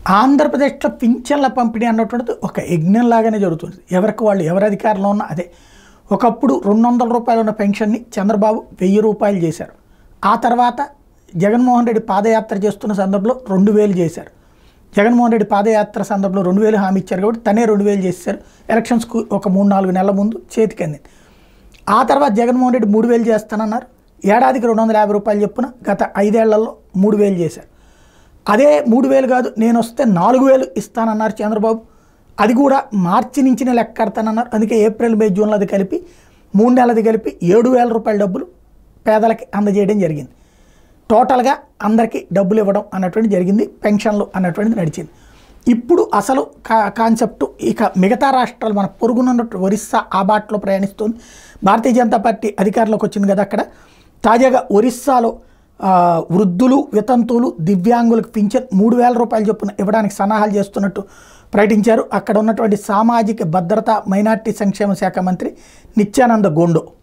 ఆంధ్రప్రదేశ్లో పింఛన్ల పంపిణీ అన్నటువంటిది ఒక యజ్ఞం లాగానే జరుగుతుంది ఎవరికి వాళ్ళు ఎవరి అధికారంలో ఉన్నా అదే ఒకప్పుడు రెండు వందల రూపాయలు ఉన్న పెన్షన్ని చంద్రబాబు వెయ్యి రూపాయలు చేశారు ఆ తర్వాత జగన్మోహన్ రెడ్డి పాదయాత్ర చేస్తున్న సందర్భంలో రెండు వేలు చేశారు జగన్మోహన్ రెడ్డి పాదయాత్ర సందర్భంలో రెండు వేలు హామీ ఇచ్చారు కాబట్టి తనే రెండు వేలు చేశారు ఎలక్షన్స్కు ఒక మూడు నాలుగు నెలల ముందు చేతికి అందింది ఆ తర్వాత జగన్మోహన్ రెడ్డి మూడు వేలు చేస్తానన్నారు ఏడాదికి రెండు వందల యాభై రూపాయలు చెప్పున గత ఐదేళ్లలో మూడు వేలు చేశారు అదే మూడు వేలు కాదు నేను వస్తే నాలుగు వేలు ఇస్తానన్నారు చంద్రబాబు అది కూడా మార్చి నుంచి నేను లెక్క కడతానన్నారు అందుకే ఏప్రిల్ మే జూన్లో అది కలిపి మూడు నెలది కలిపి ఏడు వేల రూపాయల డబ్బులు పేదలకి అందజేయడం జరిగింది టోటల్గా అందరికీ డబ్బులు ఇవ్వడం అన్నటువంటి జరిగింది పెన్షన్లు అన్నటువంటిది నడిచింది ఇప్పుడు అసలు కా కాన్సెప్ట్ ఇక మిగతా రాష్ట్రాలు మన పొరుగునున్నట్టు ఒరిస్సా ఆ బాటలో ప్రయాణిస్తుంది భారతీయ జనతా పార్టీ అధికారంలోకి వచ్చింది కదా అక్కడ తాజాగా ఒరిస్సాలో ఆ, వృద్ధులు వితంతువులు దివ్యాంగులకు పింఛన్ మూడు వేల రూపాయలు చొప్పున ఇవ్వడానికి సన్నాహాలు చేస్తున్నట్టు ప్రకటించారు అక్కడ ఉన్నటువంటి సామాజిక భద్రత మైనార్టీ సంక్షేమ శాఖ మంత్రి నిత్యానంద గోండో